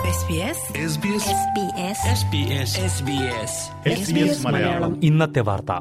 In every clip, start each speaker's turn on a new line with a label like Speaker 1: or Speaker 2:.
Speaker 1: മലയാളം
Speaker 2: ഇന്നത്തെ വാർത്ത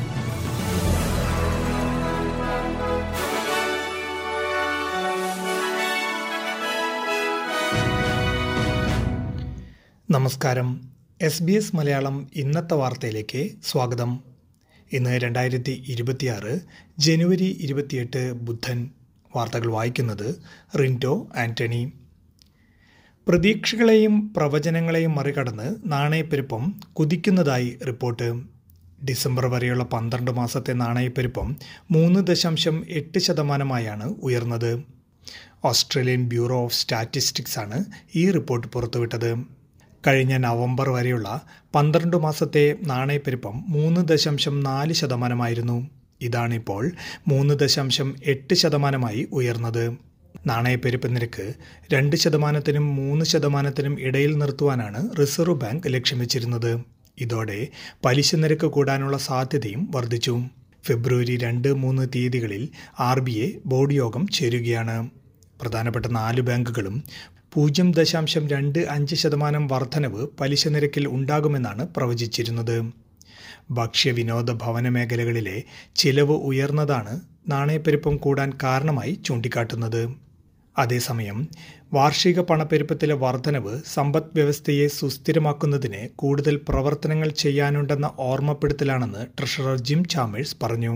Speaker 3: നമസ്കാരം എസ് ബി എസ് മലയാളം ഇന്നത്തെ വാർത്തയിലേക്ക് സ്വാഗതം ഇന്ന് രണ്ടായിരത്തി ഇരുപത്തിയാറ് ജനുവരി ഇരുപത്തിയെട്ട് ബുധൻ വാർത്തകൾ വായിക്കുന്നത് റിൻറ്റോ ആന്റണി പ്രതീക്ഷകളെയും പ്രവചനങ്ങളെയും മറികടന്ന് നാണയപ്പെരുപ്പം കുതിക്കുന്നതായി റിപ്പോർട്ട് ഡിസംബർ വരെയുള്ള പന്ത്രണ്ട് മാസത്തെ നാണയപ്പെരുപ്പം മൂന്ന് ദശാംശം എട്ട് ശതമാനമായാണ് ഉയർന്നത് ഓസ്ട്രേലിയൻ ബ്യൂറോ ഓഫ് സ്റ്റാറ്റിസ്റ്റിക്സ് ആണ് ഈ റിപ്പോർട്ട് പുറത്തുവിട്ടത് കഴിഞ്ഞ നവംബർ വരെയുള്ള പന്ത്രണ്ട് മാസത്തെ നാണയപ്പെരുപ്പം മൂന്ന് ദശാംശം നാല് ശതമാനമായിരുന്നു ഇതാണിപ്പോൾ മൂന്ന് ദശാംശം എട്ട് ശതമാനമായി ഉയർന്നത് നാണയപ്പെരുപ്പ് നിരക്ക് രണ്ട് ശതമാനത്തിനും മൂന്ന് ശതമാനത്തിനും ഇടയിൽ നിർത്തുവാനാണ് റിസർവ് ബാങ്ക് ലക്ഷ്യം വെച്ചിരുന്നത് ഇതോടെ പലിശ നിരക്ക് കൂടാനുള്ള സാധ്യതയും വർദ്ധിച്ചു ഫെബ്രുവരി രണ്ട് മൂന്ന് തീയതികളിൽ ആർ ബി ഐ ബോർഡ് യോഗം ചേരുകയാണ് പ്രധാനപ്പെട്ട നാല് ബാങ്കുകളും പൂജ്യം ദശാംശം രണ്ട് അഞ്ച് ശതമാനം വർധനവ് പലിശ നിരക്കിൽ ഉണ്ടാകുമെന്നാണ് പ്രവചിച്ചിരുന്നത് ഭക്ഷ്യ വിനോദ ഭവന മേഖലകളിലെ ചിലവ് ഉയർന്നതാണ് നാണയപ്പെരുപ്പം കൂടാൻ കാരണമായി ചൂണ്ടിക്കാട്ടുന്നത് അതേസമയം വാർഷിക പണപ്പെരുപ്പത്തിലെ വർധനവ് സമ്പദ് വ്യവസ്ഥയെ സുസ്ഥിരമാക്കുന്നതിന് കൂടുതൽ പ്രവർത്തനങ്ങൾ ചെയ്യാനുണ്ടെന്ന ഓർമ്മപ്പെടുത്തലാണെന്ന് ട്രഷറർ ജിം ചാമേഴ്സ് പറഞ്ഞു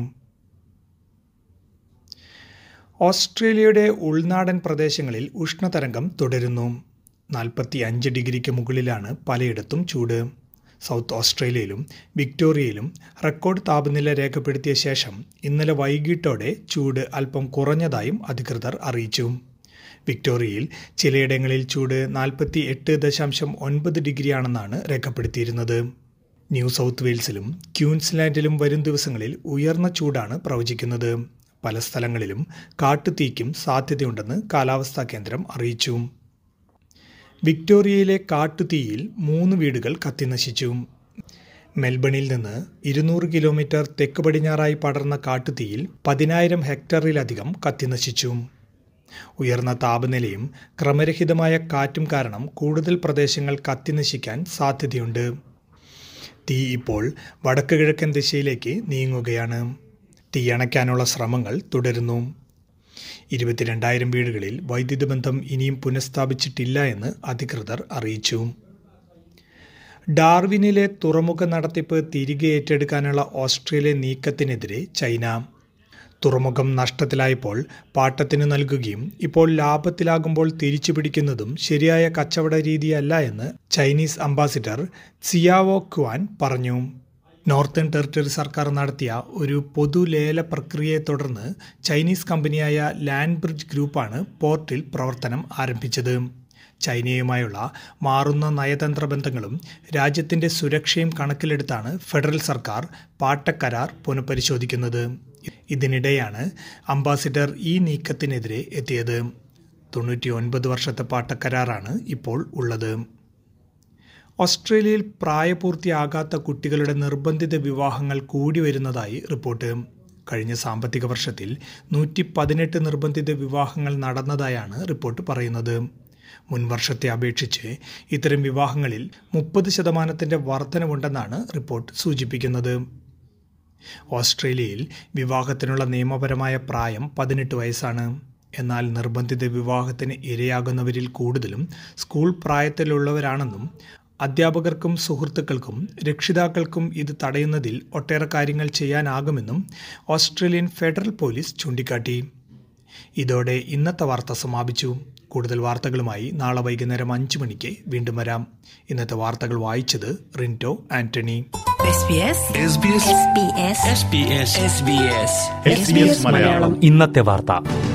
Speaker 3: ഓസ്ട്രേലിയയുടെ ഉൾനാടൻ പ്രദേശങ്ങളിൽ ഉഷ്ണതരംഗം തുടരുന്നു നാൽപ്പത്തി അഞ്ച് ഡിഗ്രിക്ക് മുകളിലാണ് പലയിടത്തും ചൂട് സൗത്ത് ഓസ്ട്രേലിയയിലും വിക്ടോറിയയിലും റെക്കോർഡ് താപനില രേഖപ്പെടുത്തിയ ശേഷം ഇന്നലെ വൈകിട്ടോടെ ചൂട് അല്പം കുറഞ്ഞതായും അധികൃതർ അറിയിച്ചു വിക്ടോറിയയിൽ ചിലയിടങ്ങളിൽ ചൂട് നാൽപ്പത്തി എട്ട് ദശാംശം ഒൻപത് ഡിഗ്രിയാണെന്നാണ് രേഖപ്പെടുത്തിയിരുന്നത് ന്യൂ സൗത്ത് വെയിൽസിലും ക്യൂൻസ്ലാൻഡിലും വരും ദിവസങ്ങളിൽ ഉയർന്ന ചൂടാണ് പ്രവചിക്കുന്നത് പല സ്ഥലങ്ങളിലും കാട്ടുതീക്കും സാധ്യതയുണ്ടെന്ന് കാലാവസ്ഥാ കേന്ദ്രം അറിയിച്ചു വിക്ടോറിയയിലെ കാട്ടുതീയിൽ മൂന്ന് വീടുകൾ കത്തിനശിച്ചു മെൽബണിൽ നിന്ന് ഇരുന്നൂറ് കിലോമീറ്റർ തെക്ക് പടിഞ്ഞാറായി പടർന്ന കാട്ടുതീയിൽ പതിനായിരം ഹെക്ടറിലധികം കത്തിനശിച്ചു ഉയർന്ന താപനിലയും ക്രമരഹിതമായ കാറ്റും കാരണം കൂടുതൽ പ്രദേശങ്ങൾ കത്തിനശിക്കാൻ സാധ്യതയുണ്ട് തീ ഇപ്പോൾ വടക്ക് കിഴക്കൻ ദിശയിലേക്ക് നീങ്ങുകയാണ് തീയണയ്ക്കാനുള്ള ശ്രമങ്ങൾ തുടരുന്നു ഇരുപത്തിരണ്ടായിരം വീടുകളിൽ വൈദ്യുതി ബന്ധം ഇനിയും പുനഃസ്ഥാപിച്ചിട്ടില്ല എന്ന് അധികൃതർ അറിയിച്ചു ഡാർവിനിലെ തുറമുഖ നടത്തിപ്പ് തിരികെ ഏറ്റെടുക്കാനുള്ള ഓസ്ട്രേലിയ നീക്കത്തിനെതിരെ ചൈന തുറമുഖം നഷ്ടത്തിലായപ്പോൾ പാട്ടത്തിന് നൽകുകയും ഇപ്പോൾ ലാഭത്തിലാകുമ്പോൾ തിരിച്ചു പിടിക്കുന്നതും ശരിയായ കച്ചവട രീതിയല്ല എന്ന് ചൈനീസ് അംബാസിഡർ സിയാവോ ക്വാൻ പറഞ്ഞു നോർത്തേൺ ടെറിട്ടറി സർക്കാർ നടത്തിയ ഒരു പൊതു ലേല പ്രക്രിയയെ തുടർന്ന് ചൈനീസ് കമ്പനിയായ ലാൻഡ് ബ്രിഡ്ജ് ഗ്രൂപ്പാണ് പോർട്ടിൽ പ്രവർത്തനം ആരംഭിച്ചത് ചൈനയുമായുള്ള മാറുന്ന നയതന്ത്ര ബന്ധങ്ങളും രാജ്യത്തിന്റെ സുരക്ഷയും കണക്കിലെടുത്താണ് ഫെഡറൽ സർക്കാർ പാട്ടക്കരാർ പുനഃപരിശോധിക്കുന്നത് ഇതിനിടെയാണ് അംബാസിഡർ ഈ നീക്കത്തിനെതിരെ എത്തിയത് തൊണ്ണൂറ്റി ഒൻപത് വർഷത്തെ പാട്ടക്കരാറാണ് ഇപ്പോൾ ഉള്ളത് ഓസ്ട്രേലിയയിൽ പ്രായപൂർത്തിയാകാത്ത കുട്ടികളുടെ നിർബന്ധിത വിവാഹങ്ങൾ കൂടി വരുന്നതായി റിപ്പോർട്ട് കഴിഞ്ഞ സാമ്പത്തിക വർഷത്തിൽ നൂറ്റി പതിനെട്ട് നിർബന്ധിത വിവാഹങ്ങൾ നടന്നതായാണ് റിപ്പോർട്ട് പറയുന്നത് മുൻ വർഷത്തെ അപേക്ഷിച്ച് ഇത്തരം വിവാഹങ്ങളിൽ മുപ്പത് ശതമാനത്തിൻ്റെ വർധനവുണ്ടെന്നാണ് റിപ്പോർട്ട് സൂചിപ്പിക്കുന്നത് ഓസ്ട്രേലിയയിൽ വിവാഹത്തിനുള്ള നിയമപരമായ പ്രായം പതിനെട്ട് വയസ്സാണ് എന്നാൽ നിർബന്ധിത വിവാഹത്തിന് ഇരയാകുന്നവരിൽ കൂടുതലും സ്കൂൾ പ്രായത്തിലുള്ളവരാണെന്നും അധ്യാപകർക്കും സുഹൃത്തുക്കൾക്കും രക്ഷിതാക്കൾക്കും ഇത് തടയുന്നതിൽ ഒട്ടേറെ കാര്യങ്ങൾ ചെയ്യാനാകുമെന്നും ഓസ്ട്രേലിയൻ ഫെഡറൽ പോലീസ് ചൂണ്ടിക്കാട്ടി ഇതോടെ ഇന്നത്തെ വാർത്ത സമാപിച്ചു കൂടുതൽ വാർത്തകളുമായി നാളെ വൈകുന്നേരം അഞ്ചു മണിക്ക് വീണ്ടും വരാം ഇന്നത്തെ വാർത്തകൾ വായിച്ചത് റിൻറ്റോ ആന്റണി
Speaker 1: മലയാളം
Speaker 2: ഇന്നത്തെ വാർത്ത